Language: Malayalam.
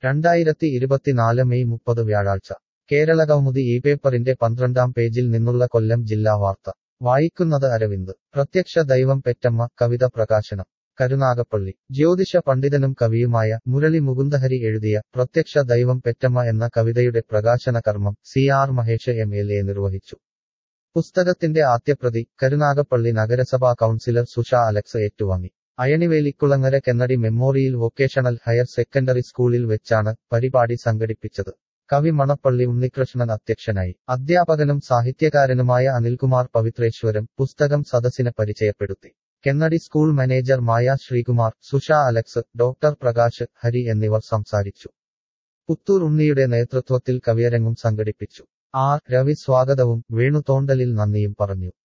രണ്ടായിരത്തി ഇരുപത്തിനാല് മെയ് മുപ്പത് വ്യാഴാഴ്ച കേരളകൗമുദി ഈ പേപ്പറിന്റെ പന്ത്രണ്ടാം പേജിൽ നിന്നുള്ള കൊല്ലം ജില്ലാ വാർത്ത വായിക്കുന്നത് അരവിന്ദ് പ്രത്യക്ഷ ദൈവം പെറ്റമ്മ കവിത പ്രകാശനം കരുനാഗപ്പള്ളി ജ്യോതിഷ പണ്ഡിതനും കവിയുമായ മുരളി മുകുന്ദഹരി എഴുതിയ പ്രത്യക്ഷ ദൈവം പെറ്റമ്മ എന്ന കവിതയുടെ പ്രകാശന കർമ്മം C R Mahesh M L A നിർവഹിച്ചു പുസ്തകത്തിന്റെ ആദ്യപ്രതി കരുനാഗപ്പള്ളി നഗരസഭാ കൗൺസിലർ സുഷ അലക്സ് ഏറ്റുവാങ്ങി Ayanivelikulangara Kennedy memorial vocational higher secondary സ്കൂളിൽ വെച്ചാണ് പരിപാടി സംഘടിപ്പിച്ചത് കവി മണപ്പള്ളി ഉണ്ണികൃഷ്ണൻ അധ്യക്ഷനായി അധ്യാപകനും സാഹിത്യകാരനുമായ അനിൽകുമാർ പവിത്രേശ്വരം പുസ്തകം സദസ്സിനെ പരിചയപ്പെടുത്തി Kennedy school manager Maya Sreekumar Susha Alex doctor Prakash Hari എന്നിവർ സംസാരിച്ചു പുത്തൂർ ഉണ്ണിയുടെ നേതൃത്വത്തിൽ കവിയരങ്ങും സംഘടിപ്പിച്ചു ആർ രവി സ്വാഗതവും വേണുതോണ്ടലിൽ നന്ദിയും പറഞ്ഞു